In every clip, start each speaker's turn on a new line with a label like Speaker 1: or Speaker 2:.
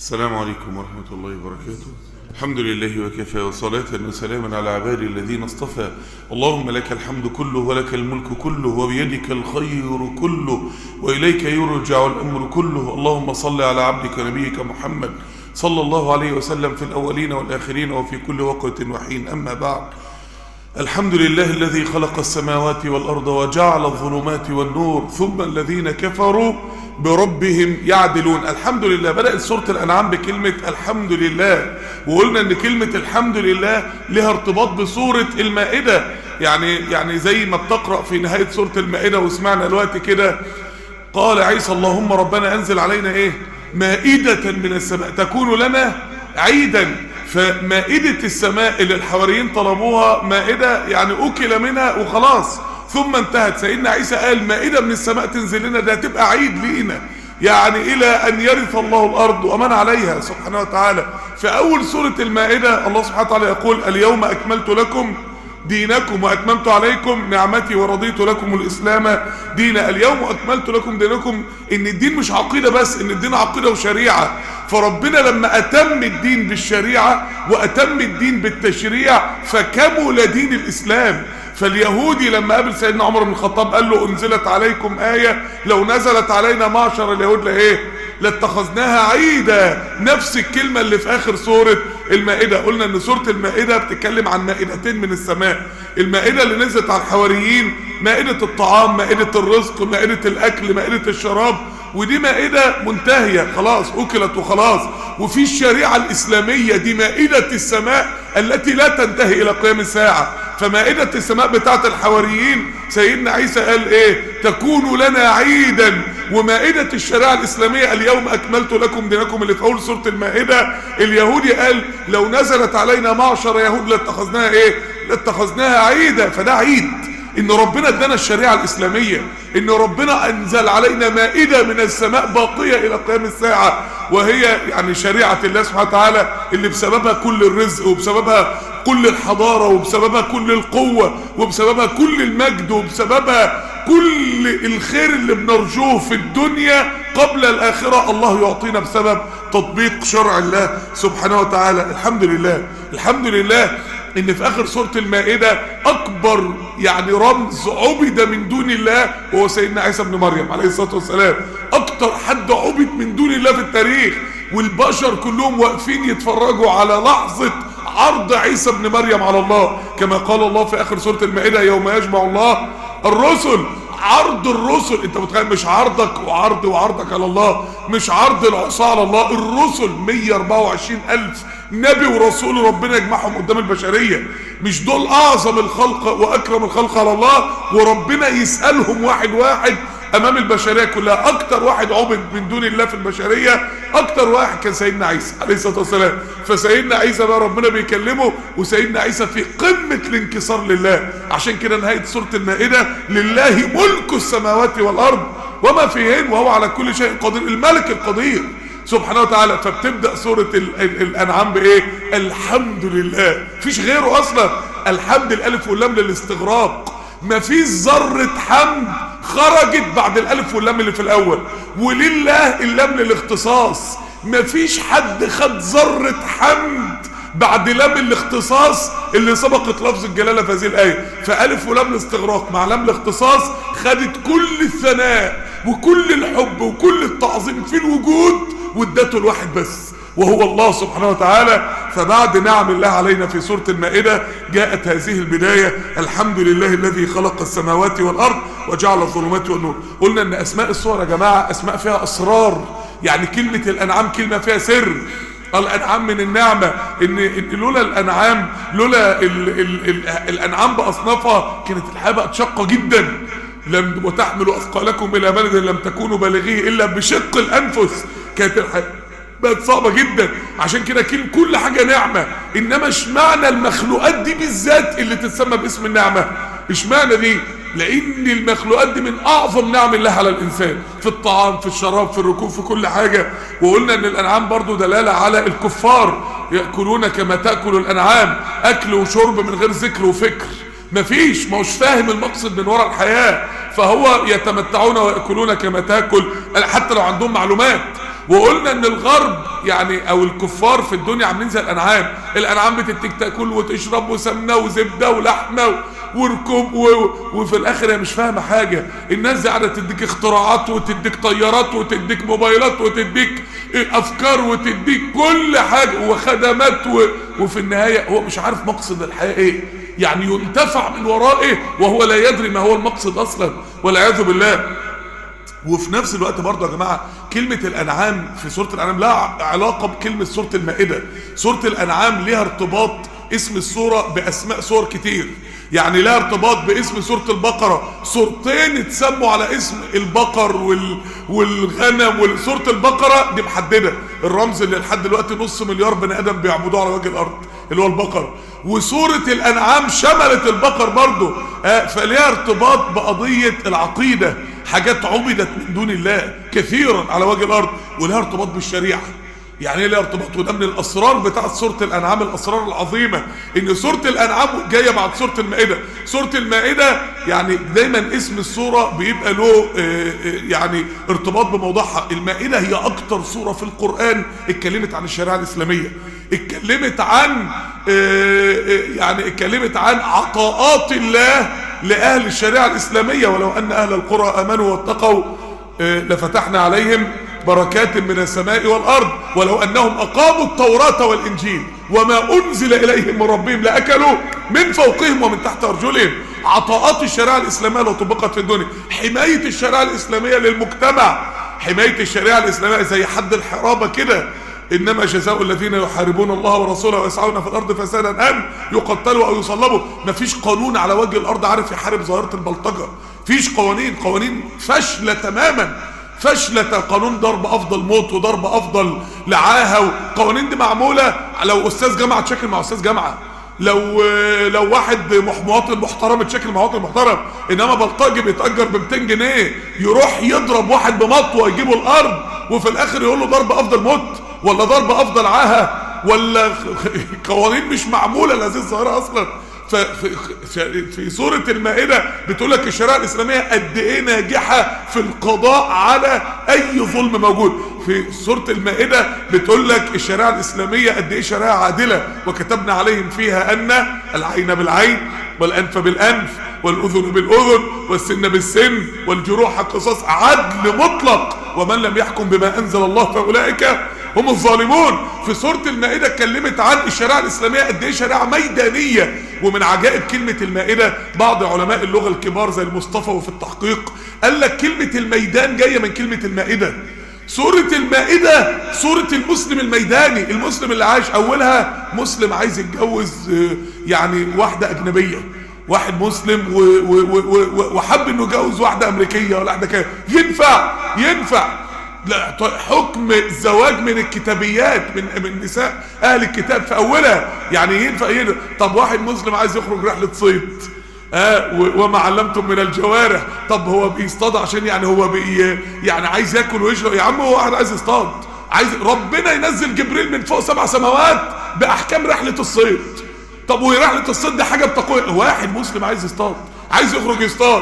Speaker 1: السلام عليكم ورحمة الله وبركاته الحمد لله وكفى وصلاة وسلاما على عبادي الذين اصطفى اللهم لك الحمد كله ولك الملك كله وبيدك الخير كله وإليك يرجع الأمر كله اللهم صل على عبدك نبيك محمد صلى الله عليه وسلم في الأولين والآخرين وفي كل وقت وحين أما بعد الحمد لله الذي خلق السماوات والأرض وجعل الظلمات والنور ثم الذين كفروا بربهم يعدلون الحمد لله بدأت سورة الأنعام بكلمة الحمد لله وقلنا أن كلمة الحمد لله لها ارتباط بسورة المائدة يعني يعني زي ما بتقرأ في نهاية سورة المائدة وسمعنا الوقت كده قال عيسى اللهم ربنا أنزل علينا إيه مائدة من السماء تكون لنا عيدا فمائدة السماء اللي الحواريين طلبوها مائدة يعني أكل منها وخلاص ثم انتهت سيدنا عيسى قال مائدة من السماء تنزل لنا ده هتبقى عيد لينا يعني إلى أن يرث الله الأرض ومن عليها سبحانه وتعالى في أول سورة المائدة الله سبحانه وتعالى يقول اليوم أكملت لكم دينكم وأتممت عليكم نعمتي ورضيت لكم الإسلام دينا اليوم أكملت لكم دينكم إن الدين مش عقيدة بس إن الدين عقيدة وشريعة فربنا لما أتم الدين بالشريعة وأتم الدين بالتشريع فكمل دين الإسلام فاليهودي لما قابل سيدنا عمر بن الخطاب قال له انزلت عليكم آية لو نزلت علينا معشر اليهود لايه لاتخذناها عيدا نفس الكلمة اللي في اخر سورة المائدة قلنا ان سورة المائدة بتتكلم عن مائدتين من السماء المائدة اللي نزلت على الحواريين مائدة الطعام مائدة الرزق مائدة الاكل مائدة الشراب ودي مائدة منتهية خلاص أكلت وخلاص وفي الشريعة الإسلامية دي مائدة السماء التي لا تنتهي إلى قيام الساعة فمائدة السماء بتاعت الحواريين سيدنا عيسى قال ايه تكون لنا عيدا ومائدة الشريعة الإسلامية اليوم أكملت لكم دينكم اللي في أول سورة المائدة اليهودي قال لو نزلت علينا معشر يهود لاتخذناها ايه لاتخذناها عيدا فده عيد ان ربنا ادانا الشريعة الاسلامية ان ربنا انزل علينا مائدة من السماء باقية الى قيام الساعة وهي يعني شريعة الله سبحانه وتعالى اللي بسببها كل الرزق وبسببها كل الحضارة وبسببها كل القوة وبسببها كل المجد وبسببها كل الخير اللي بنرجوه في الدنيا قبل الآخرة الله يعطينا بسبب تطبيق شرع الله سبحانه وتعالى الحمد لله الحمد لله ان في اخر سورة المائدة اكبر يعني رمز عبد من دون الله وهو سيدنا عيسى بن مريم عليه الصلاة والسلام اكتر حد عبد من دون الله في التاريخ والبشر كلهم واقفين يتفرجوا على لحظة عرض عيسى بن مريم على الله كما قال الله في اخر سورة المائدة يوم يجمع الله الرسل عرض الرسل انت متخيل مش عرضك وعرض وعرضك على الله مش عرض العصا على الله الرسل 124 الف نبي ورسول ربنا يجمعهم قدام البشرية مش دول اعظم الخلق واكرم الخلق على الله وربنا يسألهم واحد واحد امام البشرية كلها اكتر واحد عبد من دون الله في البشرية اكتر واحد كان سيدنا عيسى عليه الصلاة والسلام فسيدنا عيسى بقى ربنا بيكلمه وسيدنا عيسى في قمة الانكسار لله عشان كده نهاية سورة المائدة لله ملك السماوات والارض وما فيهن وهو على كل شيء قدير الملك القدير سبحانه وتعالى فبتبدأ سورة ال ال الأنعام بإيه الحمد لله فيش غيره أصلا الحمد الألف واللام للاستغراق مفيش ذرة حمد خرجت بعد الألف واللام اللي في الأول ولله اللام للاختصاص مفيش حد خد ذرة حمد بعد لام الاختصاص اللي سبقت لفظ الجلالة في هذه الآية فألف ولام الاستغراق مع لام الاختصاص خدت كل الثناء وكل الحب وكل التعظيم في الوجود وادته الواحد بس وهو الله سبحانه وتعالى فبعد نعم الله علينا في سورة المائدة جاءت هذه البداية الحمد لله الذي خلق السماوات والأرض وجعل الظلمات والنور قلنا ان اسماء السور يا جماعة اسماء فيها اسرار يعني كلمة الانعام كلمة فيها سر الانعام من النعمة ان, إن لولا الانعام لولا ال ال ال الانعام باصنافها كانت الحياة بقت شاقة جدا لم وتحملوا اثقالكم الى بلد لم تكونوا بالغيه الا بشق الانفس كانت الحياة بقت صعبة جدا عشان كده كل حاجة نعمة انما اشمعنى المخلوقات دي بالذات اللي تتسمى باسم النعمة اشمعنى دي لان المخلوقات دي من اعظم نعم الله على الانسان في الطعام في الشراب في الركوب في كل حاجة وقلنا ان الانعام برضو دلالة على الكفار يأكلون كما تأكل الانعام اكل وشرب من غير ذكر وفكر مفيش ما هوش فاهم المقصد من وراء الحياة فهو يتمتعون ويأكلون كما تأكل حتى لو عندهم معلومات وقلنا ان الغرب يعني او الكفار في الدنيا عاملين زي الانعام الانعام بتديك تاكل وتشرب وسمنه وزبده ولحمه وركوب و... وفي الاخر هي مش فاهمه حاجه الناس دي قاعده تديك اختراعات وتديك طيارات وتديك موبايلات وتديك افكار وتديك كل حاجه وخدمات و... وفي النهايه هو مش عارف مقصد الحياه ايه يعني ينتفع من ورائه وهو لا يدري ما هو المقصد اصلا والعياذ بالله وفي نفس الوقت برضه يا جماعه كلمه الانعام في سوره الانعام لها علاقه بكلمه سوره المائده سوره الانعام ليها ارتباط اسم السوره باسماء سور كتير يعني لها ارتباط باسم سوره البقره سورتين اتسموا على اسم البقر وال والغنم وسوره البقره دي محدده الرمز اللي لحد دلوقتي نص مليار بني ادم بيعبدوه على وجه الارض اللي هو البقر وسورة الأنعام شملت البقر برضه آه فليها ارتباط بقضية العقيدة حاجات عبدت من دون الله كثيرا على وجه الأرض ولها ارتباط بالشريعة يعني ايه لها ارتباط وده من الاسرار بتاعت سوره الانعام الاسرار العظيمه ان سوره الانعام جايه بعد سوره المائده سوره المائده يعني دايما اسم السوره بيبقى له يعني ارتباط بموضوعها المائده هي اكتر سوره في القران اتكلمت عن الشريعه الاسلاميه اتكلمت عن يعني اتكلمت عن عطاءات الله لاهل الشريعه الاسلاميه ولو ان اهل القرى امنوا واتقوا لفتحنا عليهم بركات من السماء والأرض ولو أنهم أقاموا التوراة والإنجيل وما أنزل إليهم من ربهم لأكلوا من فوقهم ومن تحت أرجلهم عطاءات الشريعة الإسلامية لو طبقت في الدنيا حماية الشريعة الإسلامية للمجتمع حماية الشريعة الإسلامية زي حد الحرابة كده إنما جزاء الذين يحاربون الله ورسوله ويسعون في الأرض فسادا أن يقتلوا أو يصلبوا مفيش قانون على وجه الأرض عارف يحارب ظاهرة البلطجة فيش قوانين قوانين فاشلة تماما فشلة قانون ضرب افضل موت وضرب افضل لعاهة وقوانين دي معمولة لو استاذ جامعة تشكل مع استاذ جامعة لو لو واحد مواطن محترم تشكل مع مواطن محترم انما بلطجي بيتاجر ب 200 جنيه يروح يضرب واحد بمطوه يجيبه الارض وفي الاخر يقول له ضرب افضل موت ولا ضرب افضل عاهه ولا قوانين مش معموله لهذه الظاهره اصلا في في سورة المائدة بتقول لك الشريعة الإسلامية قد إيه ناجحة في القضاء على أي ظلم موجود في سورة المائدة بتقول لك الشريعة الإسلامية قد إيه شريعة عادلة وكتبنا عليهم فيها أن العين بالعين والأنف بالأنف والأذن بالأذن والسن بالسن والجروح قصاص عدل مطلق ومن لم يحكم بما أنزل الله فأولئك هم الظالمون في سورة المائدة اتكلمت عن الشريعة الإسلامية قد إيه شريعة ميدانية ومن عجائب كلمة المائدة بعض علماء اللغة الكبار زي المصطفى في التحقيق قال لك كلمة الميدان جاية من كلمة المائدة سورة المائدة سورة المسلم الميداني المسلم اللي عايش أولها مسلم عايز يتجوز يعني واحدة أجنبية واحد مسلم و و و وحب انه يتجوز واحدة أمريكية ولا واحدة كده ينفع ينفع لا حكم الزواج من الكتابيات من من نساء اهل الكتاب في اولها يعني ينفع ايه طب واحد مسلم عايز يخرج رحله صيد آه وما علمتم من الجوارح طب هو بيصطاد عشان يعني هو بي يعني عايز ياكل ويشرب يا عم هو واحد عايز يصطاد عايز ربنا ينزل جبريل من فوق سبع سماوات باحكام رحله الصيد طب ورحله الصيد دي حاجه بتقوي واحد مسلم عايز يصطاد عايز يخرج يصطاد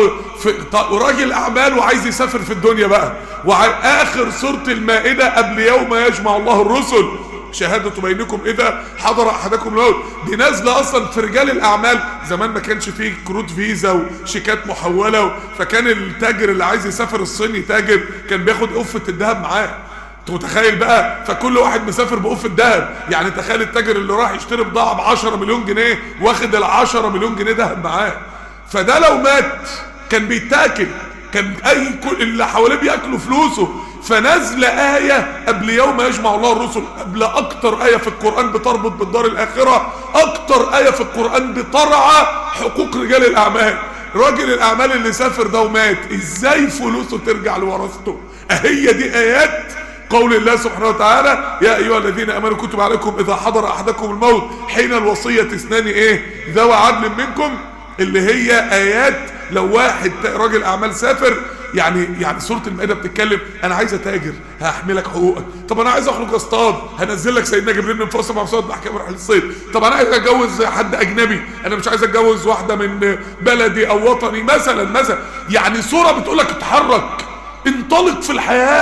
Speaker 1: وراجل اعمال وعايز يسافر في الدنيا بقى واخر سوره المائده قبل يوم يجمع الله الرسل شهادة بينكم إذا حضر أحدكم الموت دي نازلة أصلا في رجال الأعمال زمان ما كانش فيه كروت فيزا وشيكات محولة فكان التاجر اللي عايز يسافر الصين يتاجر كان بياخد قفة الذهب معاه انت متخيل بقى فكل واحد مسافر بقف الذهب يعني تخيل التاجر اللي راح يشتري بضاعه ب 10 مليون جنيه واخد ال 10 مليون جنيه ذهب معاه فده لو مات كان بيتاكل كان اي كل اللي حواليه بياكلوا فلوسه فنزل آية قبل يوم يجمع الله الرسل قبل أكتر آية في القرآن بتربط بالدار الآخرة أكتر آية في القرآن بترعى حقوق رجال الأعمال راجل الأعمال اللي سافر ده ومات إزاي فلوسه ترجع لورثته أهي دي آيات قول الله سبحانه وتعالى يا أيها الذين أمنوا كتب عليكم إذا حضر أحدكم الموت حين الوصية اثنان إيه ذوى عدل منكم اللي هي آيات لو واحد راجل أعمال سافر يعني يعني سوره المائده بتتكلم انا عايز اتاجر هحملك حقوقك طب انا عايز اخرج اصطاد هنزل لك سيدنا جبريل من فوق سبع سواد باحكام رحله الصيد طب انا عايز اتجوز حد اجنبي انا مش عايز اتجوز واحده من بلدي او وطني مثلا مثلا يعني سوره بتقول لك اتحرك انطلق في الحياه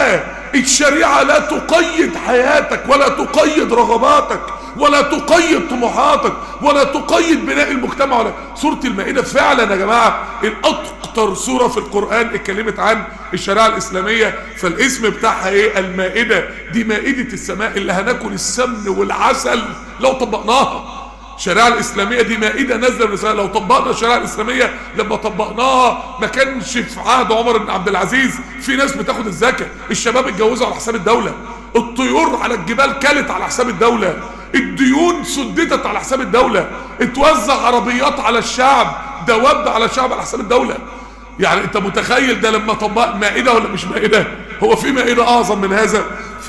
Speaker 1: الشريعة لا تقيد حياتك ولا تقيد رغباتك ولا تقيد طموحاتك ولا تقيد بناء المجتمع ولا سورة المائدة فعلا يا جماعة الأكتر سورة في القرآن اتكلمت عن الشريعة الإسلامية فالاسم بتاعها ايه المائدة دي مائدة السماء اللي هناكل السمن والعسل لو طبقناها الشريعة الإسلامية دي مائدة نازلة من السماء لو طبقنا الشريعة الإسلامية لما طبقناها ما كانش في عهد عمر بن عبد العزيز في ناس بتاخد الزكاة الشباب اتجوزوا على حساب الدولة الطيور على الجبال كلت على حساب الدولة الديون سددت على حساب الدولة اتوزع عربيات على الشعب دواب على الشعب على حساب الدولة يعني انت متخيل ده لما طبق مائدة ولا مش مائدة هو في مائدة اعظم من هذا ف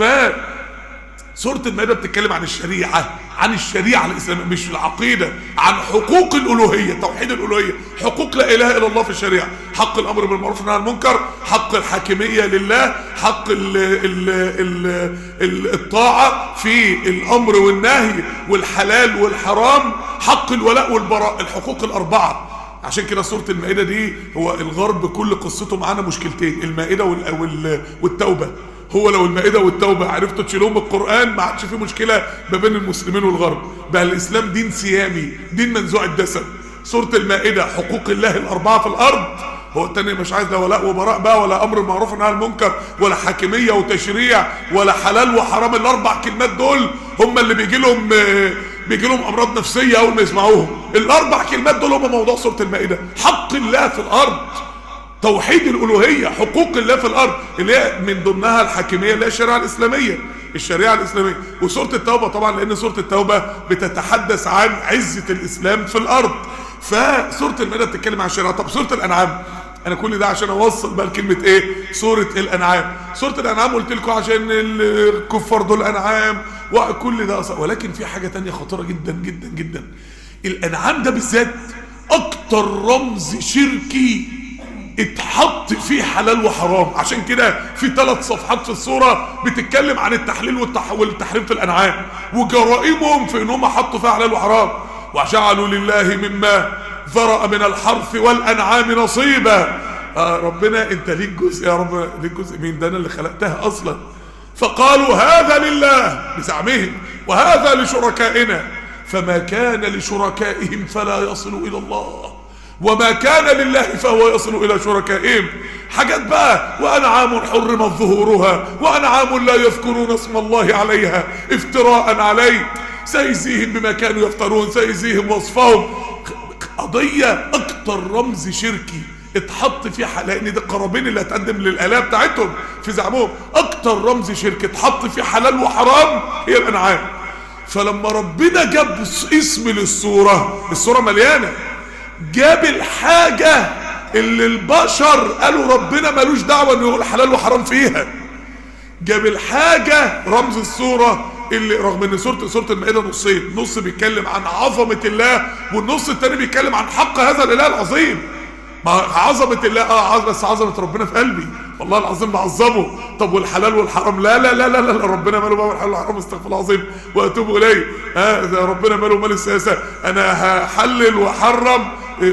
Speaker 1: سورة المائدة بتتكلم عن الشريعة عن الشريعة الإسلامية مش العقيدة عن حقوق الألوهية توحيد الألوهية حقوق لا إله إلا الله في الشريعة حق الأمر بالمعروف والنهي عن المنكر حق الحاكمية لله حق ال ال ال ال الطاعة في الأمر والنهي والحلال والحرام حق الولاء والبراء الحقوق الأربعة عشان كده سورة المائدة دي هو الغرب كل قصته معانا مشكلتين المائدة وال وال والتوبة هو لو المائدة والتوبة عرفتوا تشيلوهم من القرآن ما عادش في مشكلة ما بين المسلمين والغرب بقى الإسلام دين سيامي دين منزوع الدسم سورة المائدة حقوق الله الأربعة في الأرض هو التاني مش عايز لا ولاء وبراء بقى ولا أمر معروف ونهي عن المنكر ولا حاكمية وتشريع ولا حلال وحرام الأربع كلمات دول هم اللي بيجي لهم بيجي لهم أمراض نفسية أول ما يسمعوهم الأربع كلمات دول هم موضوع سورة المائدة حق الله في الأرض توحيد الألوهية حقوق الله في الأرض اللي هي من ضمنها الحاكمية اللي هي الشريعة الإسلامية الشريعة الإسلامية وسورة التوبة طبعا لأن سورة التوبة بتتحدث عن عزة الإسلام في الأرض فسورة المائدة بتتكلم عن الشريعة طب سورة الأنعام أنا كل ده عشان أوصل بقى لكلمة إيه سورة الأنعام سورة الأنعام قلت لكم عشان الكفار دول أنعام وكل ده أصلا ولكن في حاجة تانية خطيرة جدا جدا جدا الأنعام ده بالذات أكتر رمز شركي اتحط فيه حلال وحرام عشان كده في ثلاث صفحات في الصورة بتتكلم عن التحليل والتح... والتحريم في الأنعام وجرائمهم في انهم حطوا فيها حلال وحرام وجعلوا لله مما ذرأ من الحرث والأنعام نصيبا آه ربنا انت ليك جزء يا رب ليك جزء مين ده انا اللي خلقتها اصلا فقالوا هذا لله بزعمهم وهذا لشركائنا فما كان لشركائهم فلا يصل الى الله وما كان لله فهو يصل الى شركائهم حاجات بقى وانعام حرمت ظهورها وانعام لا يذكرون اسم الله عليها افتراء عليه سيجزيهم بما كانوا يفترون سيجزيهم وصفهم قضية اكتر رمز شركي اتحط في لان دي القرابين اللي هتقدم للآلهة بتاعتهم في زعمهم اكتر رمز شركي اتحط في حلال وحرام هي الانعام فلما ربنا جاب اسم للصورة الصورة مليانة جاب الحاجة اللي البشر قالوا ربنا ملوش دعوة انه يقول حلال وحرام فيها جاب الحاجة رمز الصورة اللي رغم ان سورة سورة المائدة نصين نص بيتكلم عن عظمة الله والنص التاني بيتكلم عن حق هذا الاله العظيم ما عظمة الله اه بس عظمة ربنا في قلبي والله العظيم بعظمه طب والحلال والحرام لا لا لا لا, لا ربنا ماله بقى الحلال والحرام استغفر الله العظيم واتوب اليه ها آه ربنا ماله مال السياسه انا هحلل واحرم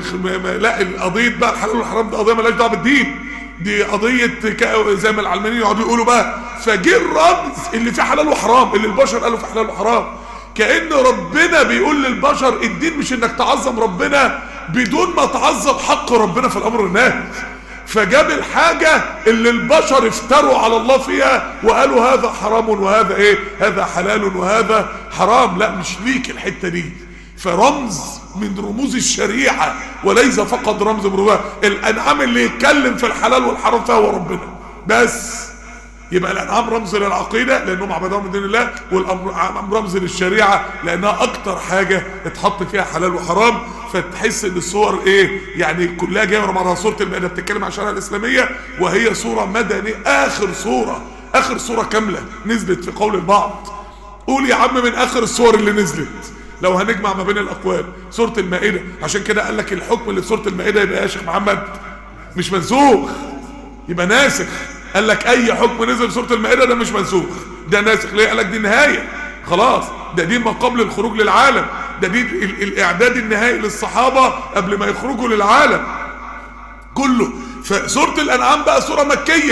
Speaker 1: لا القضيه بقى الحلال والحرام دي قضيه مالهاش دعوه بالدين دي قضيه زي ما العلمانيين يقعدوا يقولوا بقى فجه الرمز اللي فيه حلال وحرام اللي البشر قالوا فيه حلال وحرام كأن ربنا بيقول للبشر الدين مش انك تعظم ربنا بدون ما تعظم حق ربنا في الامر والنهي فجاب الحاجة اللي البشر افتروا على الله فيها وقالوا هذا حرام وهذا ايه هذا حلال وهذا حرام لا مش ليك الحتة دي فرمز من رموز الشريعة وليس فقط رمز من رموز الانعام اللي يتكلم في الحلال والحرام فهو ربنا بس يبقى الانعام رمز للعقيدة لانهم عبدهم من دين الله والانعام رمز للشريعة لانها اكتر حاجة اتحط فيها حلال وحرام فتحس ان الصور ايه يعني كلها جايه ورا صوره المائده بتتكلم عن الشريعه الاسلاميه وهي صوره مدني اخر صوره اخر صوره كامله نزلت في قول البعض قول يا عم من اخر الصور اللي نزلت لو هنجمع ما بين الاقوال سوره المائده عشان كده قال لك الحكم اللي في سوره المائده يبقى يا شيخ محمد مش منسوخ يبقى ناسخ قال لك اي حكم نزل في سوره المائده ده مش منسوخ ده ناسخ ليه قال لك دي نهايه خلاص ده دي ما قبل الخروج للعالم ده دي الاعداد النهائي للصحابة قبل ما يخرجوا للعالم كله فسورة الانعام بقى سورة مكية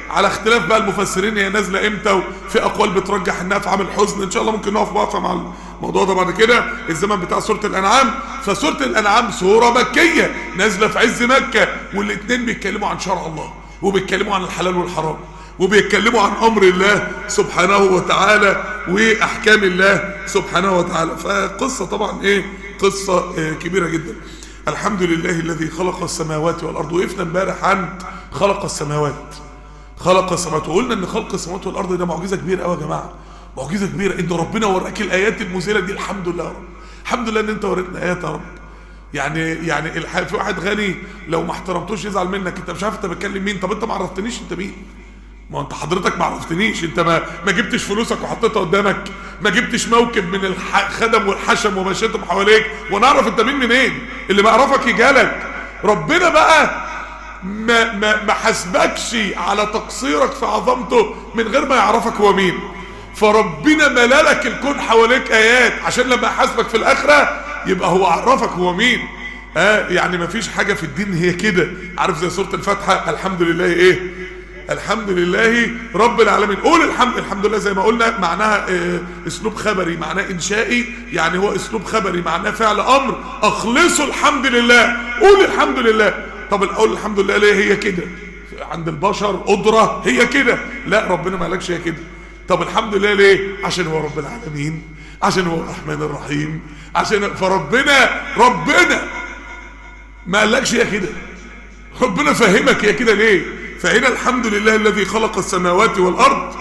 Speaker 1: على اختلاف بقى المفسرين هي نازله امتى وفي اقوال بترجح انها في عام الحزن ان شاء الله ممكن نقف وقفه مع الموضوع ده بعد كده الزمن بتاع سوره الانعام فسوره الانعام سوره مكيه نازله في عز مكه والاثنين بيتكلموا عن شرع الله وبيتكلموا عن الحلال والحرام وبيتكلموا عن امر الله سبحانه وتعالى واحكام الله سبحانه وتعالى فقصه طبعا ايه قصه إيه كبيره جدا الحمد لله الذي خلق السماوات والارض وقفنا امبارح عند خلق السماوات خلق السماوات وقلنا ان خلق السماوات والارض ده معجزه كبيره قوي يا جماعه معجزه كبيره ان ربنا وراك الايات المذهله دي الحمد لله يا رب الحمد لله ان انت وريتنا ايات يا رب يعني يعني الح... في واحد غني لو ما احترمتوش يزعل منك انت مش عارف انت بتكلم مين طب انت ما عرفتنيش انت مين ما انت حضرتك ما عرفتنيش انت ما ما جبتش فلوسك وحطيتها قدامك ما جبتش موكب من الخدم والحشم ومشيتهم حواليك وانا اعرف انت مين منين اللي ما يعرفك يجالك ربنا بقى ما ما ما حاسبكش على تقصيرك في عظمته من غير ما يعرفك هو مين فربنا ملالك الكون حواليك ايات عشان لما يحاسبك في الاخره يبقى هو عرفك هو مين اه يعني ما فيش حاجه في الدين هي كده عارف زي سوره الفاتحه الحمد لله ايه الحمد لله رب العالمين قول الحمد الحمد لله زي ما قلنا معناها اه اسلوب خبري معناه انشائي يعني هو اسلوب خبري معناه فعل امر اخلصوا الحمد لله قول الحمد لله طب الاول الحمد لله ليه هي كده عند البشر قدره هي كده لا ربنا ما قالكش هي كده طب الحمد لله ليه عشان هو رب العالمين عشان هو الرحمن الرحيم عشان فربنا ربنا ما قالكش هي كده ربنا فهمك هي كده ليه فهنا الحمد لله الذي خلق السماوات والارض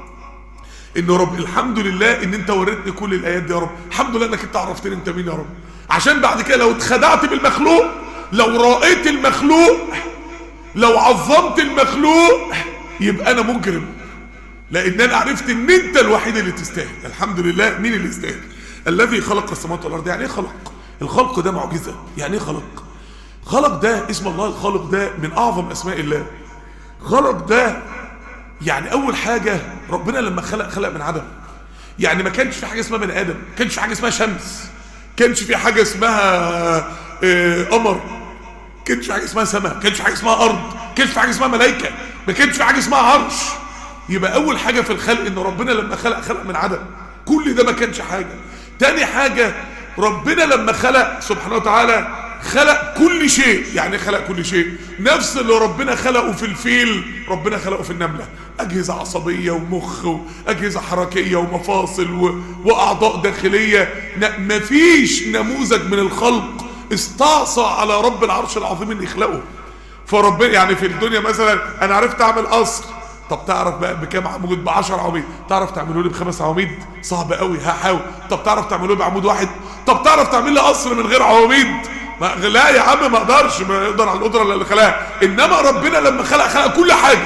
Speaker 1: انه رب الحمد لله ان انت وريتني كل الايات دي يا رب الحمد لله انك انت عرفتني انت مين يا رب عشان بعد كده لو اتخدعت بالمخلوق لو رأيت المخلوق لو عظمت المخلوق يبقى انا مجرم لان انا عرفت ان انت الوحيد اللي تستاهل الحمد لله مين اللي يستاهل الذي خلق السماوات والارض يعني ايه خلق الخلق ده معجزه يعني ايه خلق خلق ده اسم الله الخالق ده من اعظم اسماء الله خلق ده يعني اول حاجه ربنا لما خلق خلق من عدم يعني ما كانش في حاجه اسمها بني ادم ما كانش في حاجه اسمها شمس كانش في حاجه اسمها قمر آه كانش في حاجه اسمها سماء كانش في حاجه اسمها ارض كانش في حاجه اسمها ملائكه ما كانش في حاجه اسمها عرش يبقى اول حاجه في الخلق ان ربنا لما خلق خلق من عدم كل ده ما كانش حاجه تاني حاجه ربنا لما خلق سبحانه وتعالى خلق كل شيء يعني خلق كل شيء نفس اللي ربنا خلقه في الفيل ربنا خلقه في النملة أجهزة عصبية ومخ وأجهزة حركية ومفاصل و... وأعضاء داخلية ن... مفيش نموذج من الخلق استعصى على رب العرش العظيم ان يخلقه فربنا يعني في الدنيا مثلا انا عرفت اعمل قصر طب تعرف بقى بكام عمود ب 10 عواميد تعرف تعمله لي بخمس عواميد صعب قوي هحاول طب تعرف تعمله لي بعمود واحد طب تعرف تعمل لي قصر من غير عواميد ما لا يا عم ما اقدرش ما يقدر على القدره اللي خلقها انما ربنا لما خلق خلق كل حاجه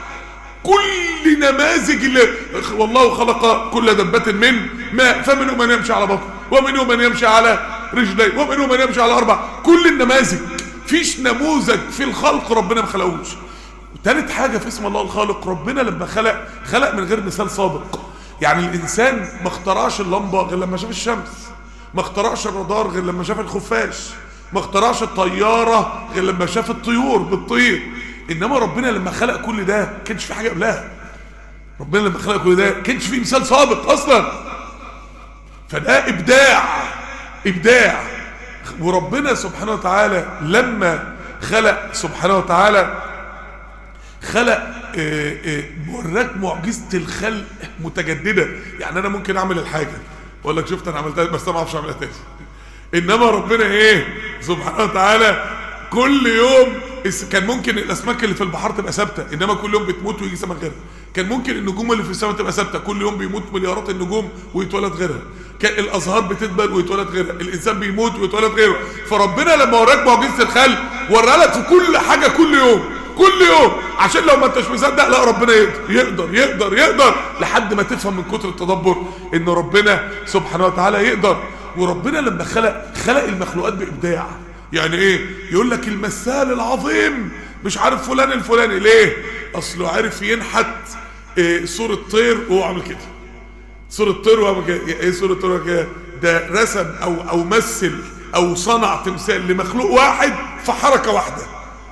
Speaker 1: كل نماذج اللي والله خلق كل دبة من ماء فمنهم من يمشي على بطن ومنهم من يمشي على رجلين ومنهم من يمشي على اربع كل النماذج فيش نموذج في الخلق ربنا ما خلقوش تالت حاجة في اسم الله الخالق ربنا لما خلق خلق من غير مثال سابق يعني الانسان ما اخترعش اللمبة غير لما شاف الشمس ما اخترعش الرادار غير لما شاف الخفاش ما اخترعش الطيارة غير لما شاف الطيور بتطير انما ربنا لما خلق كل ده كانش في حاجة قبلها ربنا لما خلق كل ده كانش في مثال سابق اصلا فده ابداع ابداع وربنا سبحانه وتعالى لما خلق سبحانه وتعالى خلق وراك معجزه الخلق متجدده يعني انا ممكن اعمل الحاجه واقول لك شفت انا عملتها بس انا ما اعرفش اعملها تاني انما ربنا ايه سبحانه وتعالى كل يوم كان ممكن الاسماك اللي في البحر تبقى ثابته انما كل يوم بتموت ويجي سمك غيرها كان ممكن النجوم اللي في السماء تبقى ثابته كل يوم بيموت مليارات النجوم ويتولد غيرها كان الازهار بتدبل ويتولد غيرها الانسان بيموت ويتولد غيره فربنا لما وراك معجزه الخلق ورالك في كل حاجه كل يوم كل يوم عشان لو ما انتش مصدق لا ربنا يقدر يقدر يقدر يقدر لحد ما تفهم من كتر التدبر ان ربنا سبحانه وتعالى يقدر وربنا لما خلق خلق المخلوقات بابداع يعني ايه يقول لك المثال العظيم مش عارف فلان الفلاني ليه اصله عارف ينحت إيه صورة طير وهو عامل كده صورة طير وهو كده ايه صورة طير كده ده رسم او او مثل او صنع تمثال لمخلوق واحد في حركة واحدة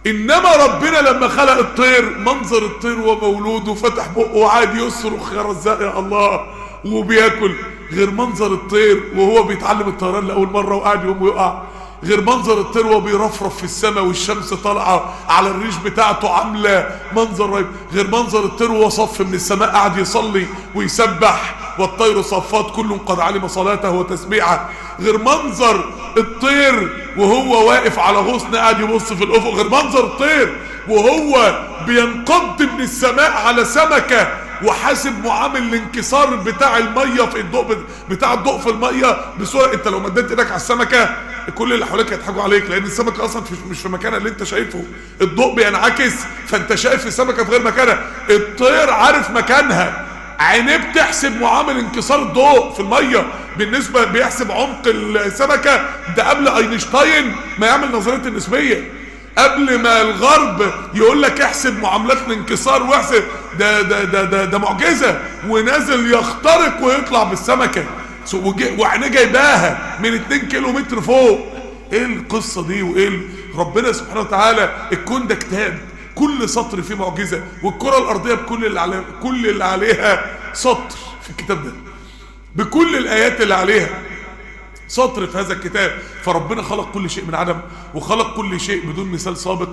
Speaker 1: انما ربنا لما خلق الطير منظر الطير ومولوده فتح بقه وقعد يصرخ يا رزاق يا الله وبياكل غير منظر الطير وهو بيتعلم الطيران لاول مره وقاعد يقوم ويقع غير منظر الطير وهو بيرفرف في السماء والشمس طالعه على الريش بتاعته عامله منظر رهيب غير منظر الطير وهو صف من السماء قاعد يصلي ويسبح والطير صفات كل قد علم صلاته وتسبيحه غير منظر الطير وهو واقف على غصن قاعد يبص في الافق غير منظر الطير وهو بينقض من السماء على سمكه وحاسب معامل الانكسار بتاع الميه في الضوء بتاع الضوء في الميه بصوره انت لو مديت ايدك على السمكه كل اللي حواليك هيضحكوا عليك لان السمكه اصلا مش في مكانها اللي انت شايفه الضوء بينعكس فانت شايف السمكه في غير مكانها الطير عارف مكانها عينيه بتحسب معامل انكسار الضوء في الميه بالنسبه بيحسب عمق السمكه ده قبل اينشتاين ما يعمل نظريه النسبيه قبل ما الغرب يقول لك احسب معاملات الانكسار واحسب ده ده ده ده, ده معجزه ونازل يخترق ويطلع بالسمكه وعينيه جايباها من 2 كيلو متر فوق ايه القصه دي وايه ربنا سبحانه وتعالى الكون ده كتاب كل سطر فيه معجزه والكره الارضيه بكل اللي عليها كل اللي عليها سطر في الكتاب ده بكل الايات اللي عليها سطر في هذا الكتاب فربنا خلق كل شيء من عدم وخلق كل شيء بدون مثال سابق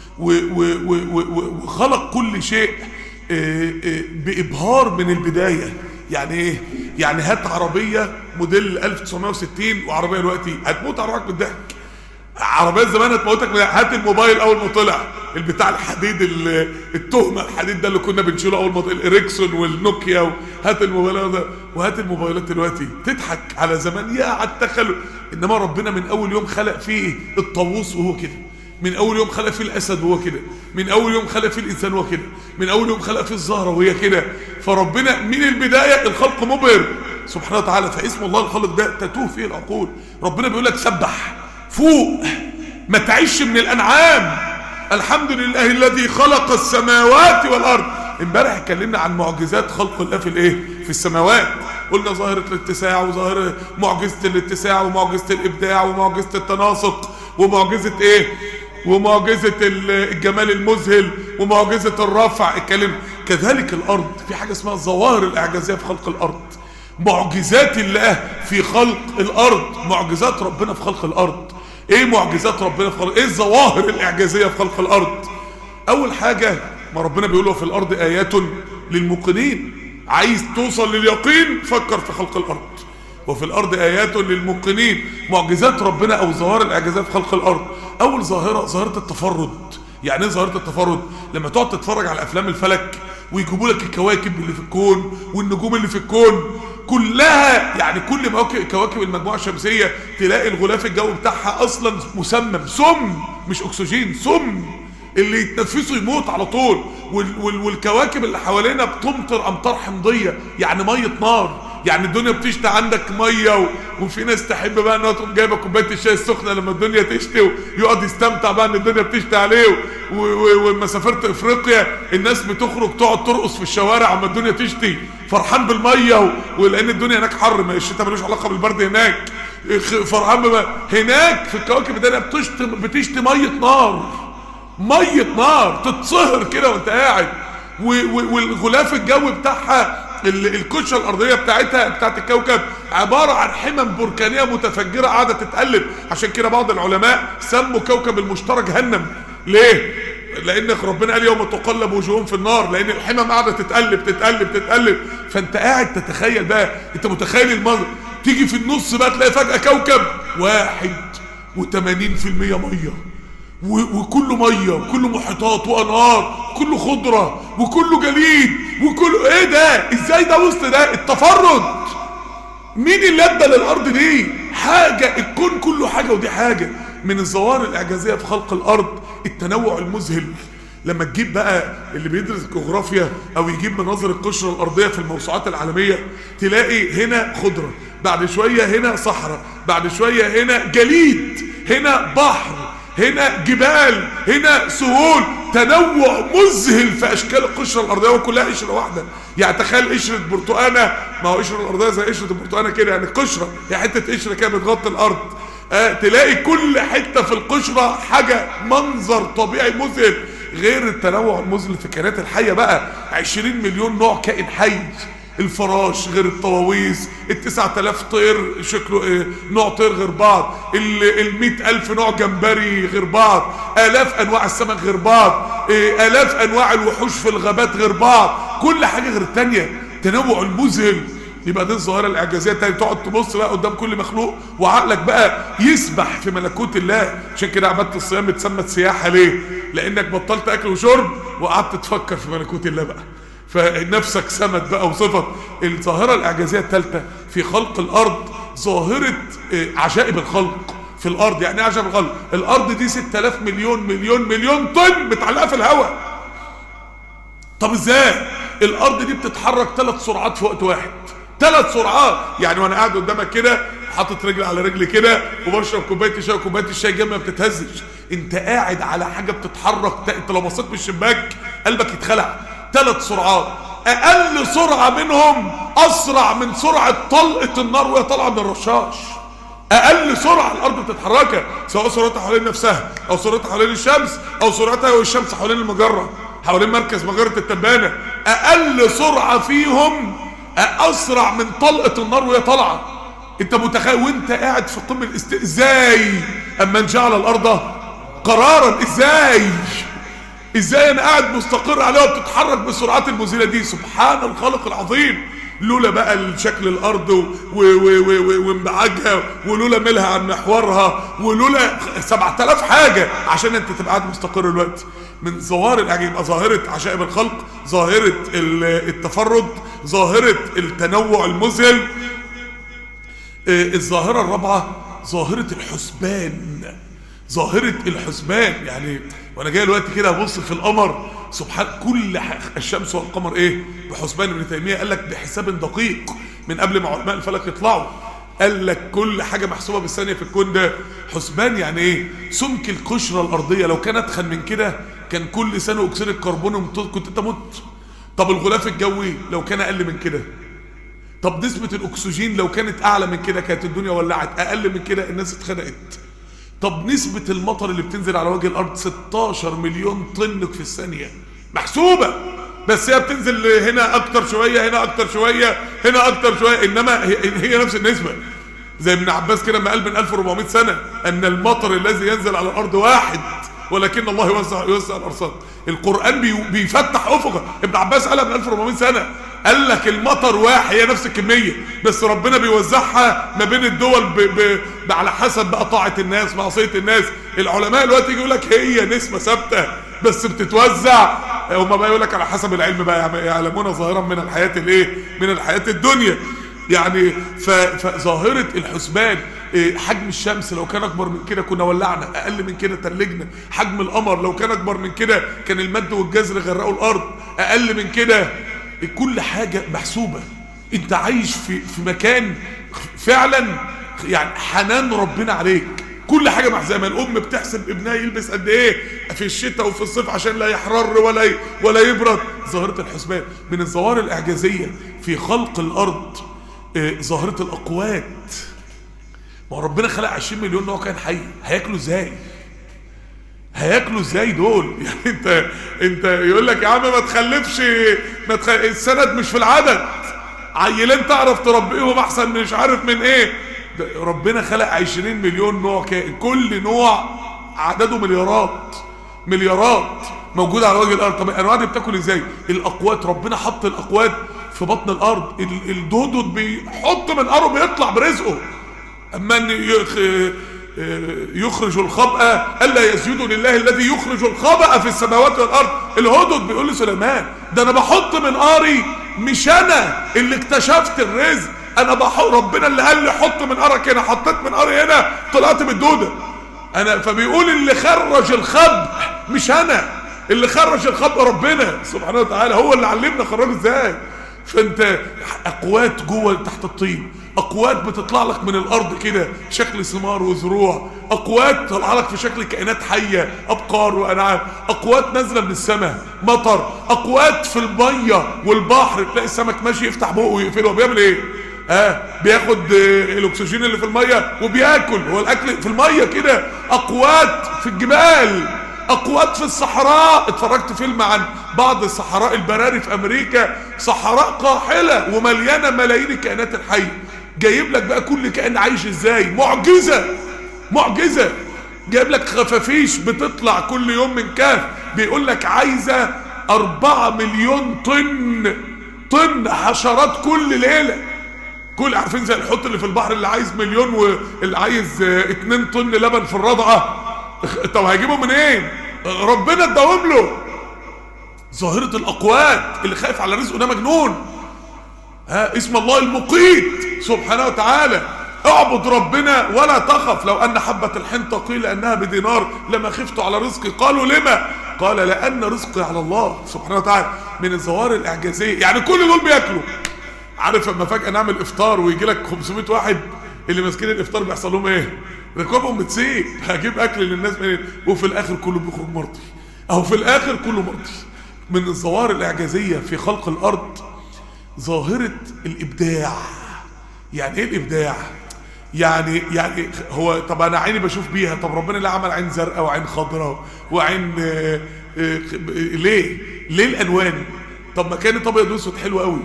Speaker 1: وخلق كل شيء بإبهار من البداية يعني ايه يعني هات عربية موديل 1960 وعربية دلوقتي هتموت على روحك بالضحك عربية زمان هتموتك هات الموبايل اول ما طلع البتاع الحديد التهمة الحديد ده اللي كنا بنشيله اول ما طلع الاريكسون والنوكيا هات الموبايل ده وهات الموبايلات دلوقتي تضحك على زمان يا على التخلف انما ربنا من اول يوم خلق فيه الطاووس وهو كده من اول يوم خلق فيه الاسد وهو كده من اول يوم خلق فيه الانسان وهو كده من اول يوم خلق فيه الزهره وهي كده فربنا من البدايه الخلق مبهر سبحانه وتعالى فاسم الله الخالق ده تتوه فيه العقول ربنا بيقول لك سبح فوق ما تعيش من الانعام الحمد لله الذي خلق السماوات والارض امبارح اتكلمنا عن معجزات خلق الله في الايه في السماوات قلنا ظاهرة الاتساع وظاهرة معجزة الاتساع ومعجزة الابداع ومعجزة التناسق ومعجزة ايه ومعجزة الجمال المذهل ومعجزة الرفع اتكلم كذلك الارض في حاجة اسمها الظواهر الاعجازية في خلق الارض معجزات الله في خلق الارض معجزات ربنا في خلق الارض ايه معجزات ربنا في خلق ايه الظواهر الاعجازية في خلق الارض اول حاجة ما ربنا بيقوله في الارض ايات للموقنين عايز توصل لليقين فكر في خلق الارض وفي الارض ايات للموقنين معجزات ربنا او ظواهر الاعجازات في خلق الارض اول ظاهره ظاهره التفرد يعني ايه ظاهره التفرد لما تقعد تتفرج على افلام الفلك ويجيبوا لك الكواكب اللي في الكون والنجوم اللي في الكون كلها يعني كل كواكب المجموعه الشمسيه تلاقي الغلاف الجوي بتاعها اصلا مسمم سم مش اكسجين سم اللي يتنفسه يموت على طول وال وال والكواكب اللي حوالينا بتمطر امطار حمضيه يعني ميه نار يعني الدنيا بتشتي عندك ميه و... وفي ناس تحب بقى انها تقوم جايبه كوبايه الشاي السخنه لما الدنيا تشتي ويقعد يستمتع بقى ان الدنيا بتشتي عليه و... و... ولما سافرت افريقيا الناس بتخرج تقعد ترقص في الشوارع اما الدنيا تشتي فرحان بالميه و... ولان الدنيا هناك حر ما الشتاء ملوش علاقه بالبرد هناك فرحان بما هناك في الكواكب الدنيا بتشتي بتشتي ميه نار ميه نار تتصهر كده وانت قاعد والغلاف الجوي بتاعها الكتشه الارضيه بتاعتها بتاعت الكوكب عباره عن حمم بركانيه متفجره قاعده تتقلب عشان كده بعض العلماء سموا كوكب المشترى جهنم ليه لان ربنا قال يوم تقلب وجوههم في النار لان الحمم قاعده تتقلب تتقلب تتقلب فانت قاعد تتخيل بقى انت متخيل المنظر تيجي في النص بقى تلاقي فجاه كوكب واحد وثمانين في المية ميه وكله ميه وكله محيطات وانهار كله خضره وكله جليد وكله ايه ده ازاي ده وسط ده التفرد مين اللي ادى للارض دي حاجه الكون كله حاجه ودي حاجه من الظواهر الاعجازيه في خلق الارض التنوع المذهل لما تجيب بقى اللي بيدرس الجغرافيا او يجيب مناظر القشره الارضيه في الموسوعات العالميه تلاقي هنا خضره بعد شويه هنا صحراء بعد شويه هنا جليد هنا بحر هنا جبال هنا سهول تنوع مذهل في اشكال القشره الارضيه وكلها قشره واحده يعني تخيل قشره برتقانه ما هو قشره الارضيه زي قشره البرتقانه كده يعني قشره هي حته قشره كده بتغطي الارض آه تلاقي كل حته في القشره حاجه منظر طبيعي مذهل غير التنوع المذهل في الكائنات الحيه بقى 20 مليون نوع كائن حي الفراش غير الطواويس التسعة آلاف طير شكله ايه نوع طير غير بعض المئة ألف نوع جمبري غير بعض آلاف أنواع السمك غير بعض إيه آلاف أنواع الوحوش في الغابات غير بعض كل حاجة غير التانية تنوع المذهل يبقى دي الظاهرة الإعجازية التانية تقعد تبص بقى قدام كل مخلوق وعقلك بقى يسبح في ملكوت الله عشان كده عبادة الصيام اتسمت سياحة ليه؟ لأنك بطلت أكل وشرب وقعدت تفكر في ملكوت الله بقى فنفسك سمت بقى وصفت الظاهرة الإعجازية الثالثة في خلق الأرض ظاهرة عجائب الخلق في الأرض يعني ايه عجائب الخلق الأرض دي 6000 مليون مليون مليون طن متعلقة في الهواء طب ازاي الأرض دي بتتحرك ثلاث سرعات في وقت واحد ثلاث سرعات يعني وانا قاعد قدامك كده حاطط رجل على رجل كده وبشرب كوبايه الشاي وكوبايه الشاي جنبي ما بتتهزش انت قاعد على حاجه بتتحرك انت لو بصيت من الشباك قلبك يتخلع ثلاث سرعات اقل سرعة منهم اسرع من سرعة طلقة النار وهي طالعة من الرشاش اقل سرعة الارض بتتحركها سواء سرعتها حوالين نفسها او سرعتها حوالين الشمس او سرعتها والشمس حوالين المجرة حوالين مركز مجرة التبانة اقل سرعة فيهم اسرع من طلقة النار وهي طالعة انت متخيل وانت قاعد في قمة الاست... ازاي اما جعل الارض قرارا ازاي ازاي انا قاعد مستقر عليها وبتتحرك بالسرعات المذهله دي سبحان الخالق العظيم لولا بقى شكل الارض وانبعاجها ولولا ميلها عن محورها ولولا 7000 حاجه عشان انت تبقى قاعد مستقر دلوقتي من ظواهر العجيب يبقى ظاهره عجائب الخلق ظاهره التفرد ظاهره التنوع المذهل الظاهره الرابعه ظاهره الحسبان ظاهرة الحسبان يعني وانا جاي الوقت كده ابص في القمر سبحان كل الشمس والقمر ايه بحسبان ابن تيمية قال لك بحساب دقيق من قبل ما علماء الفلك يطلعوا قال لك كل حاجة محسوبة بالثانية في الكون ده حسبان يعني ايه سمك القشرة الارضية لو كان اتخن من كده كان كل سنة اكسيد الكربون كنت انت مت طب الغلاف الجوي لو كان اقل من كده طب نسبة الاكسجين لو كانت اعلى من كده كانت الدنيا ولعت اقل من كده الناس اتخنقت طب نسبة المطر اللي بتنزل على وجه الأرض 16 مليون طن في الثانية محسوبة بس هي بتنزل هنا أكتر شوية هنا أكتر شوية هنا أكتر شوية إنما هي, هي نفس النسبة زي ابن عباس كده ما قال من 1400 سنة أن المطر الذي ينزل على الأرض واحد ولكن الله يوزع يوزع الأرصاد القرآن بي بيفتح أفقه ابن عباس قالها من 1400 سنة قال لك المطر واحد هي نفس الكمية بس ربنا بيوزعها ما بين الدول ب ب ب على حسب بقى طاعة الناس معصية الناس العلماء دلوقتي يجي يقول لك هي نسبة ثابتة بس بتتوزع هم بقى يقول لك على حسب العلم بقى يعلمون ظاهرا من الحياة الايه من الحياة الدنيا يعني فظاهرة الحسبان حجم الشمس لو كان اكبر من كده كنا ولعنا اقل من كده تلجنا حجم القمر لو كان اكبر من كده كان المد والجزر غرقوا الارض اقل من كده كل حاجة محسوبة انت عايش في, في مكان فعلا يعني حنان ربنا عليك كل حاجة محزمة الام بتحسب ابنها يلبس قد ايه في الشتاء وفي الصيف عشان لا يحرر ولا ولا يبرد ظاهرة الحسبان من الظواهر الاعجازية في خلق الارض اه ظاهرة الاقوات ما ربنا خلق 20 مليون نوع كان حي هياكلوا ازاي هياكلوا ازاي دول يعني انت انت يقول لك يا عم ما تخلفش ما تخ... السند مش في العدد عيلين تعرف تربيهم احسن مش عارف من ايه ربنا خلق 20 مليون نوع كائن كل نوع عدده مليارات مليارات موجودة على وجه الارض طب الانواع دي بتاكل ازاي الاقوات ربنا حط الاقوات في بطن الارض الدودود بيحط من الارض بيطلع برزقه اما ان يخ... يخرج الخبأ ألا يسجدوا لله الذي يخرج الخبأ في السماوات والأرض الهدد بيقول لسليمان ده أنا بحط من قاري مش أنا اللي اكتشفت الرزق أنا بحط ربنا اللي قال لي حط من قارك هنا حطيت من قاري هنا طلعت بالدودة أنا فبيقول اللي خرج الخبأ مش أنا اللي خرج الخبأ ربنا سبحانه وتعالى هو اللي علمنا خرجه ازاي فانت اقوات جوه تحت الطين اقوات بتطلع لك من الارض كده شكل ثمار وزروع اقوات طالعه لك في شكل كائنات حيه ابقار وانعام اقوات نازله من السماء مطر اقوات في الميه والبحر تلاقي السمك ماشي يفتح بقه ويقفله بيعمل ايه اه بياخد آه الاكسجين اللي في الميه وبياكل هو الاكل في الميه كده اقوات في الجبال اقوات في الصحراء اتفرجت فيلم عن بعض الصحراء البراري في امريكا صحراء قاحله ومليانه ملايين الكائنات الحيه جايب لك بقى كل كائن عايش ازاي معجزه معجزه جايب لك خفافيش بتطلع كل يوم من كهف بيقول لك عايزه أربعة مليون طن طن حشرات كل ليله كل عارفين زي الحوت اللي في البحر اللي عايز مليون واللي عايز اتنين طن لبن في الرضعه طب هيجيبه منين إيه؟ ربنا اداهم له ظاهرة الأقوات اللي خايف على رزقه ده مجنون ها اسم الله المقيت سبحانه وتعالى اعبد ربنا ولا تخف لو أن حبة الحنطة قيل أنها بدينار لما خفت على رزقي قالوا لما قال لأن رزقي على الله سبحانه وتعالى من الظواهر الإعجازية يعني كل دول بياكلوا عارف لما فجأة نعمل إفطار ويجي لك 500 واحد اللي ماسكين الإفطار بيحصل لهم إيه؟ ركابهم بتسيب هجيب اكل للناس منين وفي الاخر كله بيخرج مرضي او في الاخر كله مرضي من الظواهر الاعجازيه في خلق الارض ظاهره الابداع يعني ايه الابداع يعني يعني هو طب انا عيني بشوف بيها طب ربنا ليه عمل عين زرقاء وعين خضراء وعين آه آه ليه ليه الالوان طب ما كانت ابيض واسود حلو قوي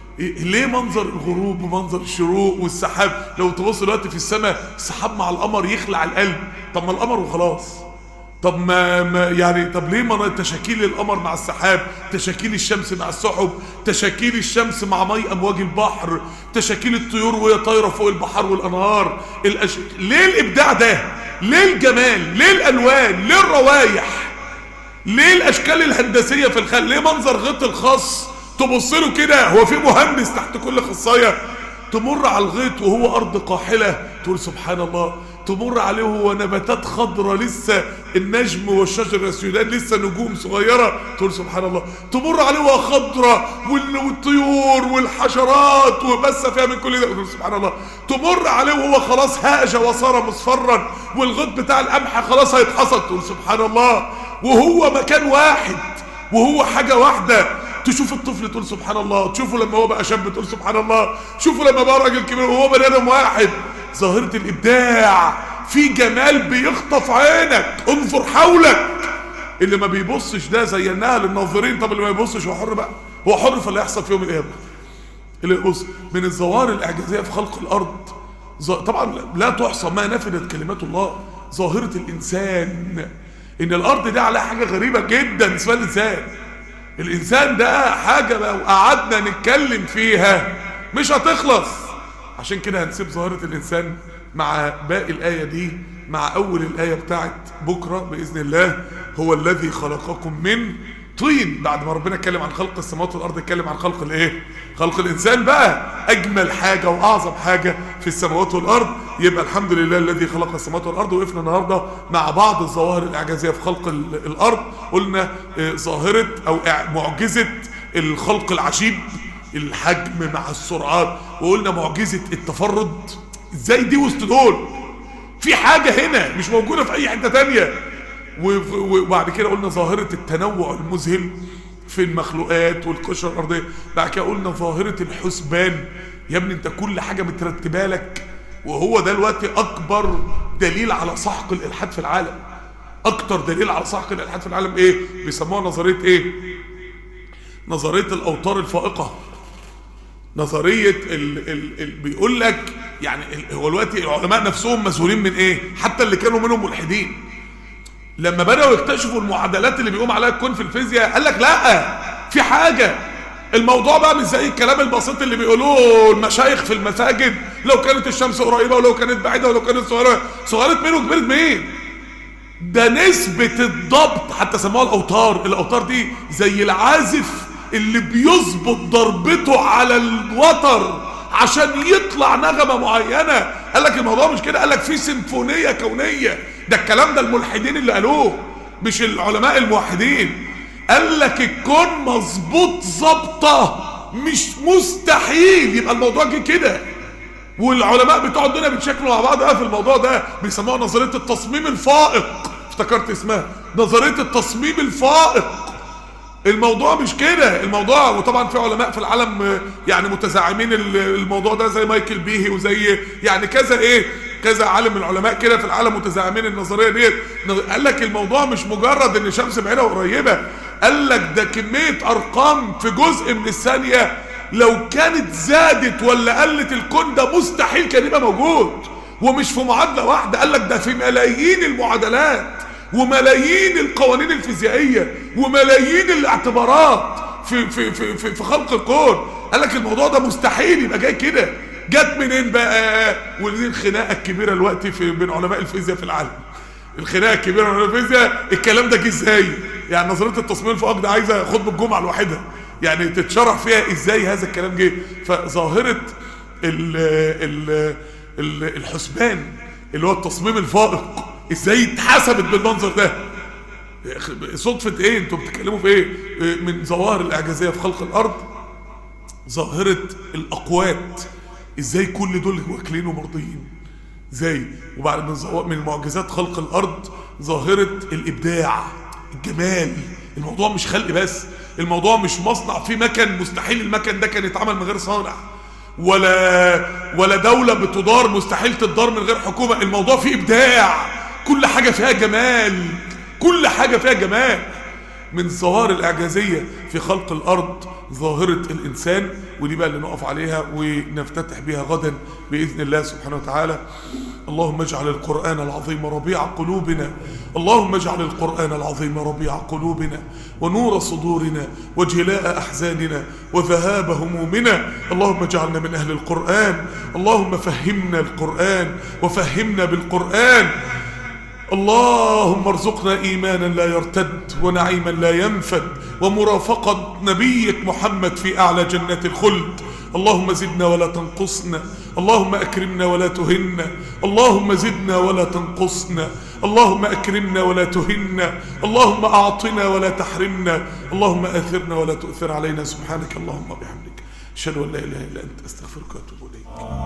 Speaker 1: ليه منظر الغروب ومنظر الشروق والسحاب لو تبص دلوقتي في السماء السحاب مع القمر يخلع القلب طب ما القمر وخلاص طب ما, ما يعني طب ليه ما تشاكيل القمر مع السحاب تشاكيل الشمس مع السحب تشاكيل الشمس مع مي امواج البحر تشاكيل الطيور وهي طايره فوق البحار والانهار الأش... ليه الابداع ده ليه الجمال ليه الالوان ليه الروايح ليه الاشكال الهندسيه في الخلق ليه منظر غط الخاص تبص له كده هو في مهندس تحت كل خصايه تمر على الغيط وهو ارض قاحله تقول سبحان الله تمر عليه وهو نباتات خضراء لسه النجم والشجر السودان لسه نجوم صغيره تقول سبحان الله تمر عليه وهو خضراء والطيور والحشرات وبس فيها من كل ده تقول سبحان الله تمر عليه وهو خلاص هاج وصار مصفرا والغيط بتاع القمح خلاص هيتحصد تقول سبحان الله وهو مكان واحد وهو حاجه واحده تشوف الطفل تقول سبحان الله تشوفه لما هو بقى شاب تقول سبحان الله شوفه لما بقى راجل كبير وهو بني ادم واحد ظاهرة الابداع في جمال بيخطف عينك انظر حولك اللي ما بيبصش ده زيناها للناظرين طب اللي ما يبصش هو حر بقى هو حر في اللي يحصل في يوم القيامه اللي يبص من الظواهر الاعجازيه في خلق الارض طبعا لا تحصى ما نفدت كلمات الله ظاهره الانسان ان الارض دي عليها حاجه غريبه جدا اسمها الانسان الانسان ده حاجة لو قعدنا نتكلم فيها مش هتخلص عشان كده هنسيب ظاهرة الانسان مع باقي الاية دي مع اول الاية بتاعت بكرة باذن الله هو الذي خلقكم من طين بعد ما ربنا اتكلم عن خلق السماوات والارض اتكلم عن خلق الايه خلق الانسان بقى اجمل حاجة واعظم حاجة في السماوات والارض يبقى الحمد لله الذي خلق السماوات والارض وقفنا النهارده مع بعض الظواهر الاعجازيه في خلق الارض قلنا ظاهره او معجزه الخلق العجيب الحجم مع السرعات وقلنا معجزه التفرد ازاي دي وسط دول في حاجه هنا مش موجوده في اي حته تانية وبعد كده قلنا ظاهره التنوع المذهل في المخلوقات والقشره الارضيه بعد كده قلنا ظاهره الحسبان يا ابني انت كل حاجه مترتبه لك وهو ده دلوقتي اكبر دليل على سحق الالحاد في العالم اكتر دليل على سحق الالحاد في العالم ايه بيسموها نظريه ايه نظريه الاوتار الفائقه نظريه ال ال ال بيقول لك يعني هو دلوقتي العلماء نفسهم مسؤولين من ايه حتى اللي كانوا منهم ملحدين لما بداوا يكتشفوا المعادلات اللي بيقوم عليها الكون في الفيزياء قال لك لا في حاجه الموضوع بقى مش زي الكلام البسيط اللي بيقولوه المشايخ في المساجد لو كانت الشمس قريبه ولو كانت بعيده ولو كانت صغيره صغيره مين وكبرت مين ده نسبة الضبط حتى سموها الأوتار الأوتار دي زي العازف اللي بيظبط ضربته على الوتر عشان يطلع نغمة معينة قال لك الموضوع مش كده قال لك في سيمفونية كونية ده الكلام ده الملحدين اللي قالوه مش العلماء الموحدين قال لك الكون مظبوط ظبطه مش مستحيل يبقى الموضوع جه كده والعلماء بتوع الدنيا بيتشكلوا مع بعض في الموضوع ده بيسموها نظريه التصميم الفائق افتكرت اسمها نظريه التصميم الفائق الموضوع مش كده الموضوع وطبعا في علماء في العالم يعني متزعمين الموضوع ده زي مايكل بيهي وزي يعني كذا ايه كذا عالم من العلماء كده في العالم متزعمين النظريه ديت قال لك الموضوع مش مجرد ان الشمس بعيده وقريبه قال لك ده كميه ارقام في جزء من الثانيه لو كانت زادت ولا قلت الكون ده مستحيل كان يبقى موجود ومش في معادله واحده قال لك ده في ملايين المعادلات وملايين القوانين الفيزيائيه وملايين الاعتبارات في في في في, في خلق الكون قال لك الموضوع ده مستحيل يبقى جاي كده جت منين بقى ودي الخناقه الكبيره دلوقتي في بين علماء الفيزياء في العالم الخناقه الكبيره بين علماء الفيزياء الكلام ده جه ازاي يعني نظريه التصميم الفائق ده عايزه خطبه الجمعه لوحدها يعني تتشرح فيها ازاي هذا الكلام جه فظاهره ال ال ال الحسبان اللي هو التصميم الفائق ازاي اتحسبت بالمنظر ده صدفة ايه انتوا بتتكلموا في ايه من ظواهر الاعجازية في خلق الارض ظاهرة الاقوات ازاي كل دول واكلين ومرضيين ازاي وبعد من زو... من معجزات خلق الارض ظاهرة الابداع الجمال الموضوع مش خلق بس الموضوع مش مصنع في مكن مستحيل المكن ده كان يتعمل من غير صانع ولا ولا دولة بتدار مستحيل تدار من غير حكومة الموضوع فيه ابداع كل حاجة فيها جمال كل حاجة فيها جمال من الظواهر الإعجازية في خلق الأرض ظاهرة الإنسان ودي بقى اللي نقف عليها ونفتتح بها غدا بإذن الله سبحانه وتعالى اللهم اجعل القرآن العظيم ربيع قلوبنا اللهم اجعل القرآن العظيم ربيع قلوبنا ونور صدورنا وجلاء أحزاننا وذهاب همومنا اللهم اجعلنا من أهل القرآن اللهم فهمنا القرآن وفهمنا بالقرآن اللهم ارزقنا ايمانا لا يرتد ونعيما لا ينفد ومرافقه نبيك محمد في اعلى جنات الخلد اللهم زدنا ولا تنقصنا اللهم اكرمنا ولا تهنا اللهم زدنا ولا تنقصنا اللهم اكرمنا ولا تهنا اللهم اعطنا ولا تحرمنا اللهم اثرنا ولا تؤثر علينا سبحانك اللهم وبحمدك اشهد ان لا اله الا انت استغفرك واتوب اليك